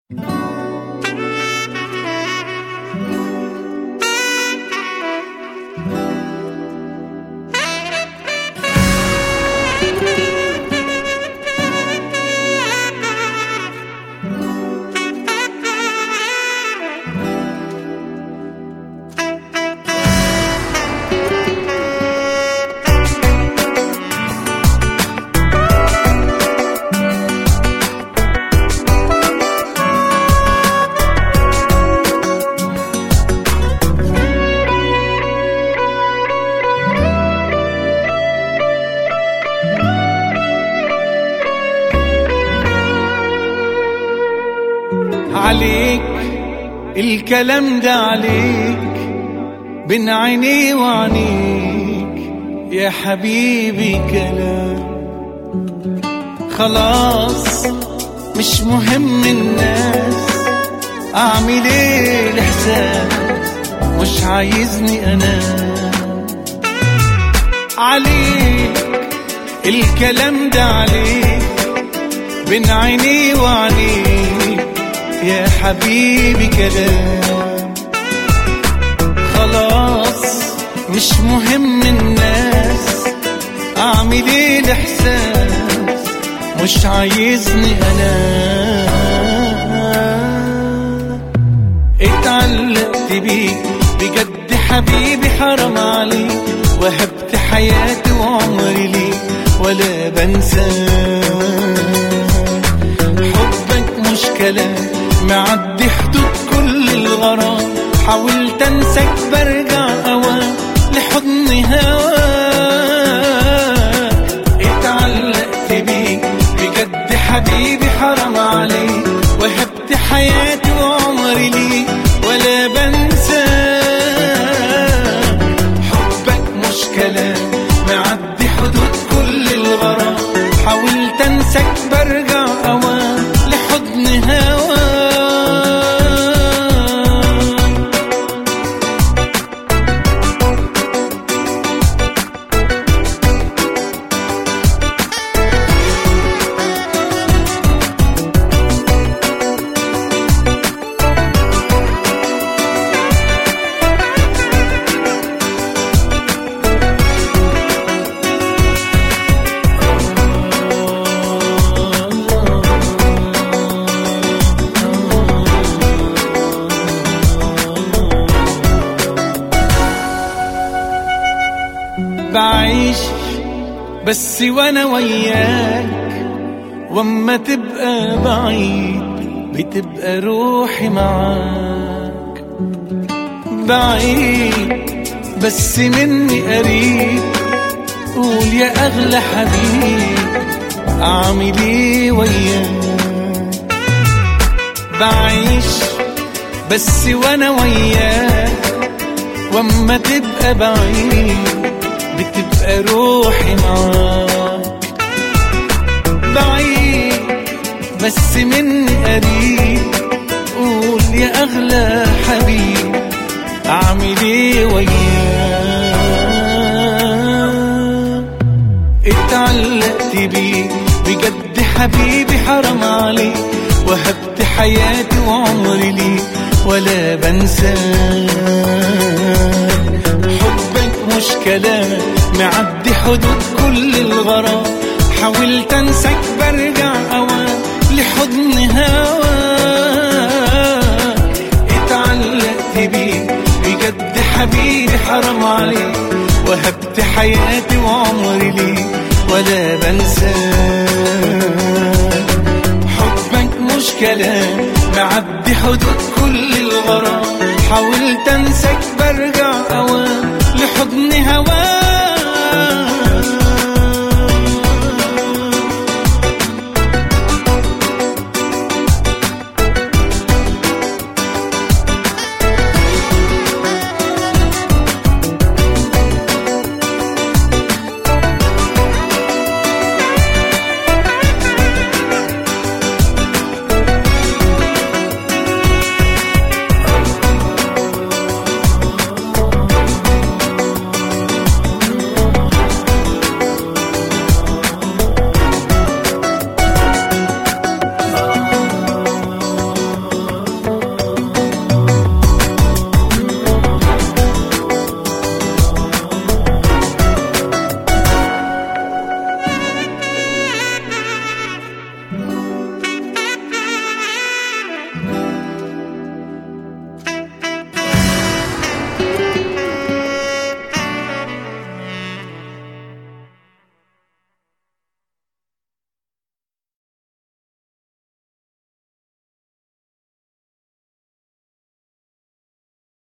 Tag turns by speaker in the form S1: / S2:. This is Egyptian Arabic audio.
S1: عليك الكلام ده عليك بين عيني وعينيك يا حبيبي كلام خلاص مش مهم الناس اعمل ايه الاحساس مش عايزني انا عليك الكلام ده عليك بين عيني وعينيك يا حبيبي كلام خلاص مش مهم الناس اعمل ايه الاحساس مش عايزني انا اتعلقت بيك بجد حبيبي حرام عليك وهبت حياتي وعمري ليك ولا بنساك حبك مش كلام معدي حدود كل الغرام حاولت انساك برجع اوام لحضن هواك اتعلقت بيك بجد حبيبي حرام عليك وهبت حياتي وعمري ليك ولا بنساك حبك مش كلام معدي حدود كل الغرام حاولت انساك برجع اوام لحضن هواك بعيش بس وانا وياك واما تبقى بعيد بتبقى روحي معاك بعيد بس مني قريب قول يا اغلى حبيب اعمل ايه وياك بعيش بس وانا وياك واما تبقى بعيد بتبقى روحي معاك بعيد بس مني قريب قول يا اغلى حبيب اعمل ايه وياك اتعلقت بيك بجد حبيبي حرام عليك وهبت حياتي وعمري ليك ولا بنساك حبك مش كلام معدي حدود كل الغرام حاولت انساك برجع اوام لحضن هواك اتعلقت بيك بجد حبيبي حرام عليك وهبت حياتي وعمري ليك ولا بنساك حبك مش كلام معدي حدود كل الغرام حاولت انساك برجع اوام لحضن هواك